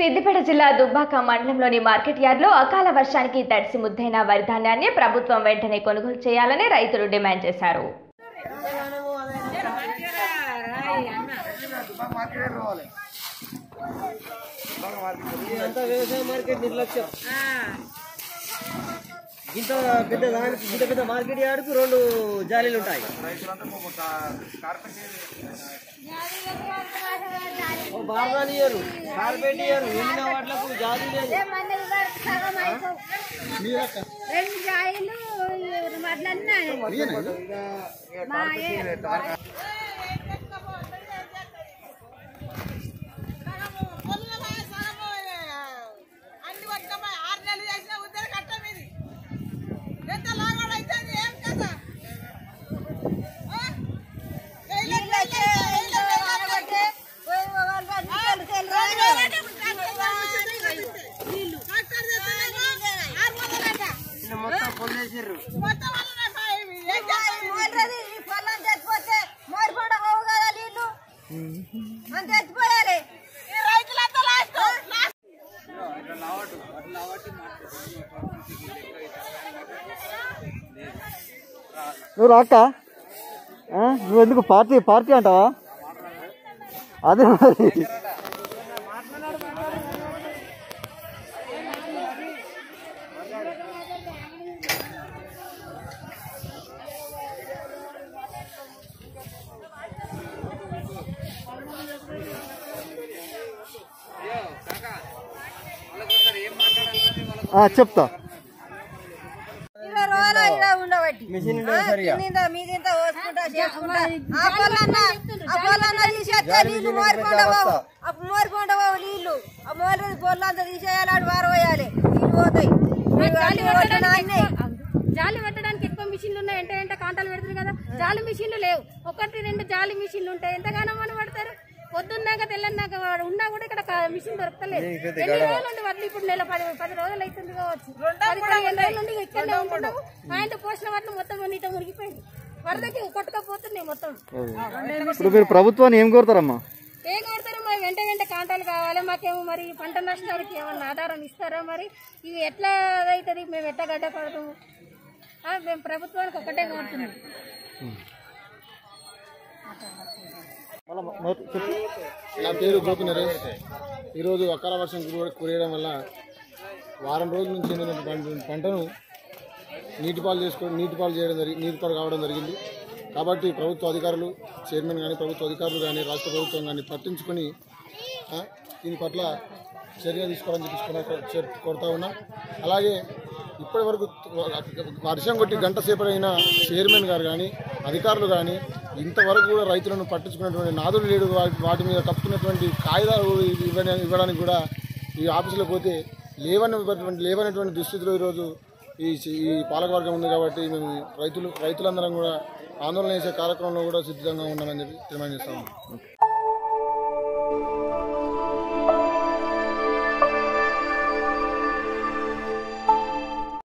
సిద్దిపేట జిల్లా దుబ్బాక మండలంలోని మార్కెట్ యార్డ్లో అకాల వర్షానికి తడిసి ముద్దైన వరి ధాన్యాన్ని ప్రభుత్వం వెంటనే కొనుగోలు చేయాలని రైతులు డిమాండ్ చేశారు అంతా వ్యవసాయ మార్కెట్ నిర్లక్ష్యం ఇంత పెద్ద దానికి ఇంత పెద్ద మార్కెట్ యార్డుకు రెండు జాలీలు ఉంటాయి ఓ బార్దాని ఇయ్యరు కార్పెట్ ఇయ్యరు ఎండిన వాటిలకు జాలి లేదు రెండు జాయిలు వడ్లన్నా అన్ని పట్టుకపోయి ఆరు నెలలు చేసిన ఉద్యోగ కట్టం ఇది ఎంత లాగోడు అయితే ఏం కదా మొత్తం పొల్లేసిర్రు చచ్చిపోయాలి నువ్వు రాక నువ్వు ఎందుకు పార్టీ పార్టీ అంటావా అదే మరి ఆ, చెప్తా ఇరవై రోజులు ఇలా ఉండబట్టి మిషన్ ఉండదు సరిగా మీదింత మీదింత పోసుకుంటా చేసుకుంటా ఆ పొలన్న ఆ పొలన్న తీసేస్తే నీళ్లు మోరిపోండా పోవు అప్పుడు మోరిపోండా పోవు నీళ్లు ఆ మోరి పొలంతా తీసేయాలి ఆడు వారపోయాలి నీళ్ళు పోతాయి జాలి అన్ని కొట్టిన పెట్టడానికి అన్నీ. ఎక్కువ- జాలి పెట్టడానికి ఎక్కువ మిషన్లు ఉన్నాయి అంటే అంటే కాంటాలు పెడతారు కదా జాలి మిషన్లు లేవు ఒకటి రెండు జాలి మిషన్లు ఉంటాయి ఎంతగానో మనం పడతారు పొద్దున్నాక తెల్లన్నాక వాడు ఉన్నా కూడా ఇక్కడ క- మిషన్ దొరకలేదు ఎన్ని రోజులు నుండి వడ్లు ఇప్పుడు నెల పది పది రోజులు అవుతుంది కావచ్చు పది పదిహేను రోజుల నుండి ఇక్కడనే ఉంటున్నాము ఆయన పోసిన వడ్లు మొత్తం నీట మునిగిపోయింది వరదకి కొట్టుకపోతున్నాయి మొత్తం ఇప్పుడు మీరు ప్రభుత్వాన్ని ఏం కోరుతారమ్మా ఏం కొడతారు మరి వెంట వెంట కాంటాలు కావాలి మాకేమో మరి పంట నష్టానికి ఏమన్నా ఆధారం ఇస్తారా మరి ఇవి ఎట్లా అవుతుంది మేము ఎట్లా గడ్డపడతాము ఆ, మేము ప్రభుత్వానికి ఒకటే కోరుతున్నాం నా పేరు గోపి నరేష్ ఈరోజు అకాల వర్షం కురి- కురియడం వల్ల వారం రోజుల నుంచి చెందినటువంటి పంటను నీటిపాలు చేసుకొని నీటిపాలు చేయడం జరిగి నీటిపాలు కావడం జరిగింది కాబట్టి ప్రభుత్వ అధికారులు చైర్మన్ కానీ ప్రభుత్వ అధికారులు కానీ రాష్ట్ర ప్రభుత్వం కానీ పట్టించుకొని ఆ, దీని పట్ల చర్య తీసుకోవాలని చెప్పి కోరుతా ఉన్నాం అలాగే ఇప్పటి వరకు వర్షం కొట్టి గంట సేపు అయిన చైర్మన్ గారు కానీ అధికారులు కానీ ఇంతవరకు కూడా రైతులను పట్టించుకున్నటువంటి నాదులు లేడు వా- వాటి మీద కప్పుకున్నటువంటి కాగితాలు ఇవ్వని ఇవ్వడానికి కూడా ఈ ఆఫీసులో పోతే లేవనటువంటి లేవనటువంటి దుస్థితిలో ఈరోజు ఈ ఈ పాలకవర్గం ఉంది కాబట్టి మేము రైతులు రైతులందరం కూడా ఆందోళన చేసే కార్యక్రమంలో కూడా సిద్ధంగా ఉన్నామని చెప్పి తీర్మానం చేస్తాము